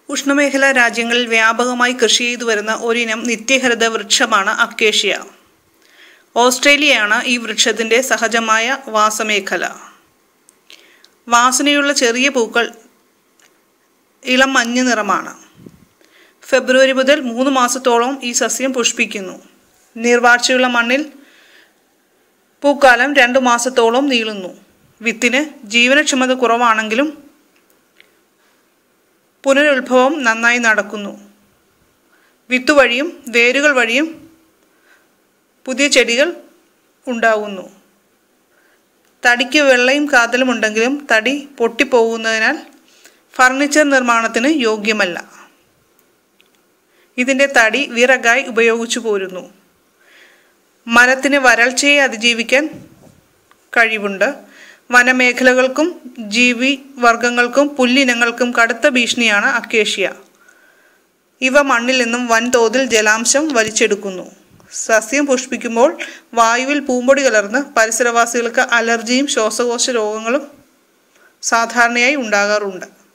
ഉഷ്ണമേഖലാ രാജ്യങ്ങളിൽ വ്യാപകമായി കൃഷി ചെയ്തു വരുന്ന ഒരിനം നിത്യഹരിത വൃക്ഷമാണ് അക്കേഷ്യ ഓസ്ട്രേലിയയാണ് ഈ വൃക്ഷത്തിൻ്റെ സഹജമായ വാസമേഖല വാസനയുള്ള ചെറിയ പൂക്കൾ ഇളം മഞ്ഞ നിറമാണ് ഫെബ്രുവരി മുതൽ മൂന്ന് മാസത്തോളം ഈ സസ്യം പുഷ്പിക്കുന്നു നീർവാഴ്ചയുള്ള മണ്ണിൽ പൂക്കാലം രണ്ടു മാസത്തോളം നീളുന്നു വിത്തിന് ജീവനക്ഷമത കുറവാണെങ്കിലും പുനരുത്ഭവം നന്നായി നടക്കുന്നു വിത്ത് വഴിയും വേരുകൾ വഴിയും പുതിയ ചെടികൾ ഉണ്ടാകുന്നു തടിക്ക് വെള്ളയും കാതലും ഉണ്ടെങ്കിലും തടി പൊട്ടിപ്പോകുന്നതിനാൽ ഫർണിച്ചർ നിർമ്മാണത്തിന് യോഗ്യമല്ല ഇതിൻ്റെ തടി വിറകായി ഉപയോഗിച്ചു പോരുന്നു മരത്തിന് വരൾച്ചയെ അതിജീവിക്കാൻ കഴിവുണ്ട് വനമേഖലകൾക്കും ജീവി വർഗങ്ങൾക്കും പുല്ലിനങ്ങൾക്കും കടുത്ത ഭീഷണിയാണ് അക്കേഷ്യ ഇവ മണ്ണിൽ നിന്നും വൻതോതിൽ ജലാംശം വലിച്ചെടുക്കുന്നു സസ്യം പുഷ്പിക്കുമ്പോൾ വായുവിൽ പൂമ്പൊടി കലർന്ന് പരിസരവാസികൾക്ക് അലർജിയും ശ്വാസകോശ രോഗങ്ങളും സാധാരണയായി ഉണ്ടാകാറുണ്ട്